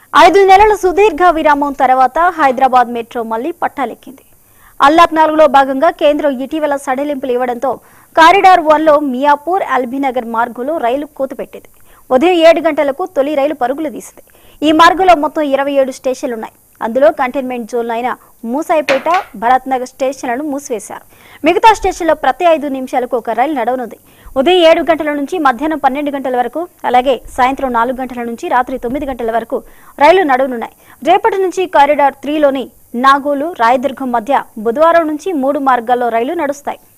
ఐదు నెలల సుదీర్ఘ విరామం తర్వాత హైదరాబాద్ మెట్రో మళ్లీ పట్టాలెక్కింది అల్లాక్ నాలుగులో భాగంగా కేంద్రం ఇటీవల సడలింపులు ఇవ్వడంతో కారిడార్ వన్లో మియాపూర్ అల్బీనగర్ మార్గంలో రైలు కూతపెట్టింది ఉదయం ఏడు గంటలకు తొలి రైలు పరుగులు తీసింది ఈ మార్గంలో మొత్తం ఇరవై ఏడు స్టేషన్లున్నాయి అందులో కంటైన్మెంట్ జోన్లు అయిన మూసాయిపేట భరత్ నగర్ స్టేషన్లను మూసివేశారు మిగతా స్టేషన్లో ప్రతి ఐదు నిమిషాలకు ఒక రైలు నడవనుంది ఉదయం ఏడు గంటల నుంచి మధ్యాహ్నం పన్నెండు గంటల వరకు అలాగే సాయంత్రం నాలుగు గంటల నుంచి రాత్రి తొమ్మిది గంటల వరకు రైళ్లు నడవనున్నాయి రేపటి నుంచి కారిడార్ త్రీలోని నాగోలు రాయదుర్గం మధ్య బుధవారం నుంచి మూడు మార్గాల్లో రైళ్లు నడుస్తాయి